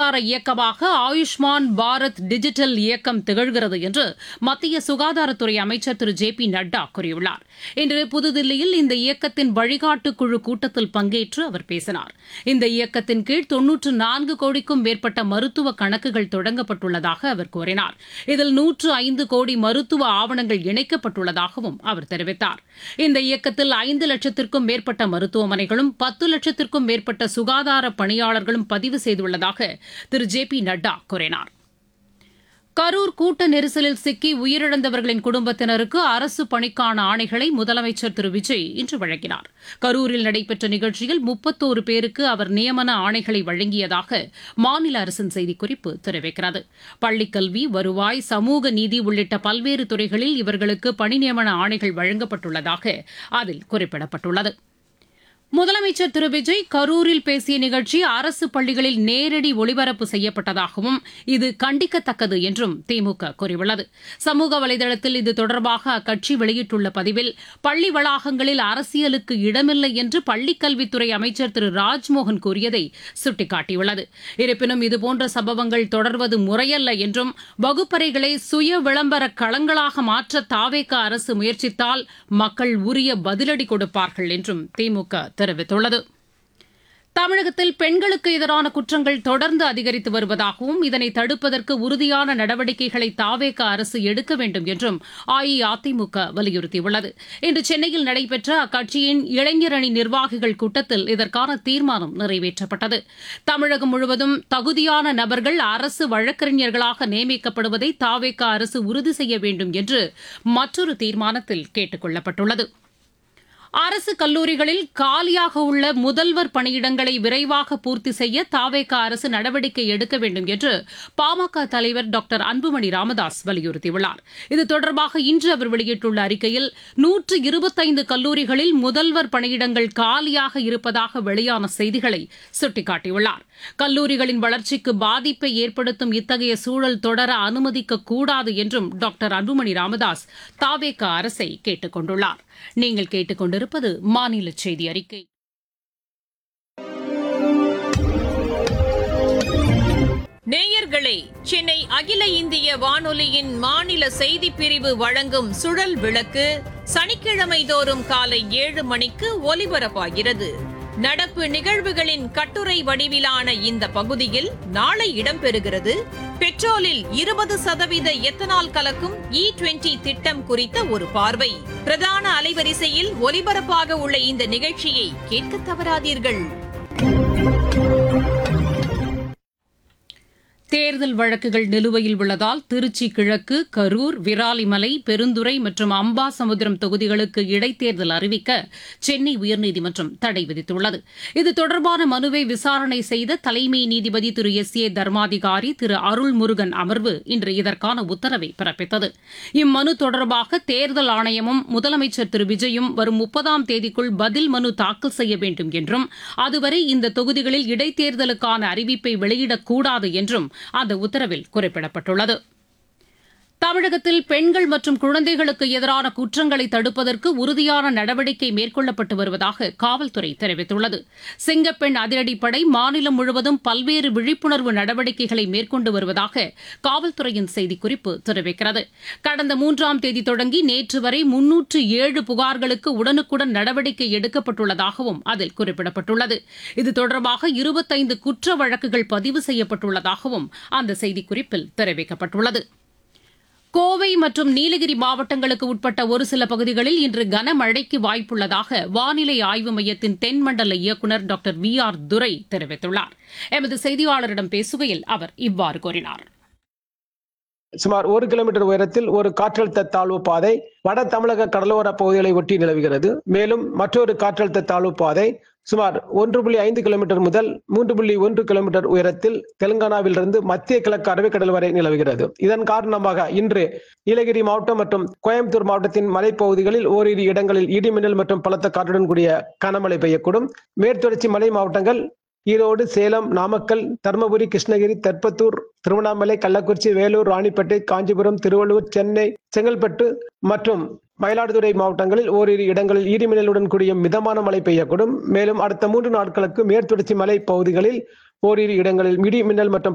சுகாதார இயக்கமாக ஆயுஷ்மான் பாரத் டிஜிட்டல் இயக்கம் திகழ்கிறது என்று மத்திய சுகாதாரத்துறை அமைச்சர் திரு ஜே பி நட்டா கூறியுள்ளார் இன்று புதுதில்லியில் இந்த இயக்கத்தின் வழிகாட்டு குழு கூட்டத்தில் பங்கேற்று அவர் பேசினார் இந்த இயக்கத்தின் கீழ் தொன்னூற்று நான்கு கோடிக்கும் மேற்பட்ட மருத்துவ கணக்குகள் தொடங்கப்பட்டுள்ளதாக அவர் கூறினார் இதில் நூற்று ஐந்து கோடி மருத்துவ ஆவணங்கள் இணைக்கப்பட்டுள்ளதாகவும் அவர் தெரிவித்தார் இந்த இயக்கத்தில் ஐந்து லட்சத்திற்கும் மேற்பட்ட மருத்துவமனைகளும் பத்து லட்சத்திற்கும் மேற்பட்ட சுகாதார பணியாளர்களும் பதிவு செய்துள்ளதாக திரு ஜே பி நட்டா கூறினார் கரூர் கூட்ட நெரிசலில் சிக்கி உயிரிழந்தவர்களின் குடும்பத்தினருக்கு அரசு பணிக்கான ஆணைகளை முதலமைச்சர் திரு விஜய் இன்று வழங்கினார் கரூரில் நடைபெற்ற நிகழ்ச்சியில் முப்பத்தோரு பேருக்கு அவர் நியமன ஆணைகளை வழங்கியதாக மாநில அரசின் செய்திக்குறிப்பு தெரிவிக்கிறது பள்ளிக்கல்வி வருவாய் சமூக நீதி உள்ளிட்ட பல்வேறு துறைகளில் இவர்களுக்கு பணி நியமன ஆணைகள் வழங்கப்பட்டுள்ளதாக அதில் குறிப்பிடப்பட்டுள்ளது முதலமைச்சர் திரு விஜய் கரூரில் பேசிய நிகழ்ச்சி அரசு பள்ளிகளில் நேரடி ஒளிபரப்பு செய்யப்பட்டதாகவும் இது கண்டிக்கத்தக்கது என்றும் திமுக கூறியுள்ளது சமூக வலைதளத்தில் இது தொடர்பாக அக்கட்சி வெளியிட்டுள்ள பதிவில் பள்ளி வளாகங்களில் அரசியலுக்கு இடமில்லை என்று பள்ளிக்கல்வித்துறை அமைச்சர் திரு ராஜ்மோகன் கூறியதை சுட்டிக்காட்டியுள்ளது இருப்பினும் இதுபோன்ற சம்பவங்கள் தொடர்வது முறையல்ல என்றும் வகுப்பறைகளை சுய விளம்பர களங்களாக மாற்ற தாவேக அரசு முயற்சித்தால் மக்கள் உரிய பதிலடி கொடுப்பார்கள் என்றும் திமுக தெரிவித்துள்ளது தமிழகத்தில் பெண்களுக்கு எதிரான குற்றங்கள் தொடர்ந்து அதிகரித்து வருவதாகவும் இதனை தடுப்பதற்கு உறுதியான நடவடிக்கைகளை தாவேக அரசு எடுக்க வேண்டும் என்றும் அஇஅதிமுக வலியுறுத்தியுள்ளது இன்று சென்னையில் நடைபெற்ற அக்கட்சியின் இளைஞர் அணி நிர்வாகிகள் கூட்டத்தில் இதற்கான தீர்மானம் நிறைவேற்றப்பட்டது தமிழகம் முழுவதும் தகுதியான நபர்கள் அரசு வழக்கறிஞர்களாக நியமிக்கப்படுவதை தாவேக அரசு உறுதி செய்ய வேண்டும் என்று மற்றொரு தீர்மானத்தில் கேட்டுக் கொள்ளப்பட்டுள்ளது அரசு கல்லூரிகளில் காலியாக உள்ள முதல்வர் பணியிடங்களை விரைவாக பூர்த்தி செய்ய தாவேக அரசு நடவடிக்கை எடுக்க வேண்டும் என்று பாமக தலைவர் டாக்டர் அன்புமணி ராமதாஸ் வலியுறுத்தியுள்ளார் இது தொடர்பாக இன்று அவர் வெளியிட்டுள்ள அறிக்கையில் நூற்று இருபத்தைந்து கல்லூரிகளில் முதல்வர் பணியிடங்கள் காலியாக இருப்பதாக வெளியான செய்திகளை சுட்டிக்காட்டியுள்ளார் கல்லூரிகளின் வளர்ச்சிக்கு பாதிப்பை ஏற்படுத்தும் இத்தகைய சூழல் தொடர அனுமதிக்க கூடாது என்றும் டாக்டர் அன்புமணி ராமதாஸ் தாவேக அரசை கேட்டுக் கொண்டுள்ளார் நீங்கள் கேட்டுக்கொண்டிருப்பது மாநில செய்தி அறிக்கை நேயர்களே சென்னை அகில இந்திய வானொலியின் மாநில செய்திப் பிரிவு வழங்கும் சுழல் விளக்கு சனிக்கிழமை தோறும் காலை ஏழு மணிக்கு ஒலிபரப்பாகிறது நடப்பு நிகழ்வுகளின் கட்டுரை வடிவிலான இந்த பகுதியில் நாளை இடம்பெறுகிறது பெட்ரோலில் இருபது சதவீத எத்தனால் கலக்கும் இ டுவெண்டி திட்டம் குறித்த ஒரு பார்வை பிரதான அலைவரிசையில் ஒலிபரப்பாக உள்ள இந்த நிகழ்ச்சியை கேட்க தவறாதீர்கள் தேர்தல் வழக்குகள் நிலுவையில் உள்ளதால் திருச்சி கிழக்கு கரூர் விராலிமலை பெருந்துறை மற்றும் அம்பாசமுத்திரம் தொகுதிகளுக்கு இடைத்தேர்தல் அறிவிக்க சென்னை உயர்நீதிமன்றம் தடை விதித்துள்ளது இது தொடர்பான மனுவை விசாரணை செய்த தலைமை நீதிபதி திரு எஸ் ஏ தர்மாதிகாரி திரு அருள்முருகன் அமர்வு இன்று இதற்கான உத்தரவை பிறப்பித்தது இம்மனு தொடர்பாக தேர்தல் ஆணையமும் முதலமைச்சர் திரு விஜயும் வரும் முப்பதாம் தேதிக்குள் பதில் மனு தாக்கல் செய்ய வேண்டும் என்றும் அதுவரை இந்த தொகுதிகளில் இடைத்தேர்தலுக்கான அறிவிப்பை வெளியிடக்கூடாது என்றும் அந்த உத்தரவில் குறிப்பிடப்பட்டுள்ளது தமிழகத்தில் பெண்கள் மற்றும் குழந்தைகளுக்கு எதிரான குற்றங்களை தடுப்பதற்கு உறுதியான நடவடிக்கை மேற்கொள்ளப்பட்டு வருவதாக காவல்துறை தெரிவித்துள்ளது சிங்கப்பெண் அதிரடிப்படை மாநிலம் முழுவதும் பல்வேறு விழிப்புணர்வு நடவடிக்கைகளை மேற்கொண்டு வருவதாக காவல்துறையின் செய்திக்குறிப்பு தெரிவிக்கிறது கடந்த மூன்றாம் தேதி தொடங்கி நேற்று வரை முன்னூற்று ஏழு புகார்களுக்கு உடனுக்குடன் நடவடிக்கை எடுக்கப்பட்டுள்ளதாகவும் அதில் குறிப்பிடப்பட்டுள்ளது இது தொடர்பாக இருபத்தைந்து குற்ற வழக்குகள் பதிவு செய்யப்பட்டுள்ளதாகவும் அந்த செய்திக்குறிப்பில் தெரிவிக்கப்பட்டுள்ளது கோவை மற்றும் நீலகிரி மாவட்டங்களுக்கு உட்பட்ட ஒரு சில பகுதிகளில் இன்று கனமழைக்கு வாய்ப்புள்ளதாக வானிலை ஆய்வு மையத்தின் தென்மண்டல இயக்குநர் டாக்டர் வி ஆர் துரை தெரிவித்துள்ளார் எமது செய்தியாளரிடம் பேசுகையில் அவர் இவ்வாறு கூறினார் சுமார் ஒரு கிலோமீட்டர் உயரத்தில் ஒரு காற்றழுத்த தாழ்வு பாதை வட தமிழக கடலோர பகுதிகளை ஒட்டி நிலவுகிறது மேலும் மற்றொரு காற்றழுத்த தாழ்வு பாதை சுமார் ஒன்று புள்ளி ஐந்து கிலோமீட்டர் முதல் மூன்று புள்ளி ஒன்று கிலோமீட்டர் உயரத்தில் தெலுங்கானாவிலிருந்து மத்திய கிழக்கு அரபிக்கடல் வரை நிலவுகிறது இதன் காரணமாக இன்று நீலகிரி மாவட்டம் மற்றும் கோயம்புத்தூர் மாவட்டத்தின் மலைப்பகுதிகளில் ஓரிரு இடங்களில் இடிமின்னல் மற்றும் பலத்த காற்றுடன் கூடிய கனமழை பெய்யக்கூடும் மேற்தொடர்ச்சி மலை மாவட்டங்கள் ஈரோடு சேலம் நாமக்கல் தருமபுரி கிருஷ்ணகிரி தெற்பத்தூர் திருவண்ணாமலை கள்ளக்குறிச்சி வேலூர் ராணிப்பேட்டை காஞ்சிபுரம் திருவள்ளூர் சென்னை செங்கல்பட்டு மற்றும் மயிலாடுதுறை மாவட்டங்களில் ஓரிரு இடங்களில் இடிமின்னலுடன் கூடிய மிதமான மழை பெய்யக்கூடும் மேலும் அடுத்த மூன்று நாட்களுக்கு மேற்தொடர்ச்சி மலை பகுதிகளில் ஓரிரு இடங்களில் இடி மின்னல் மற்றும்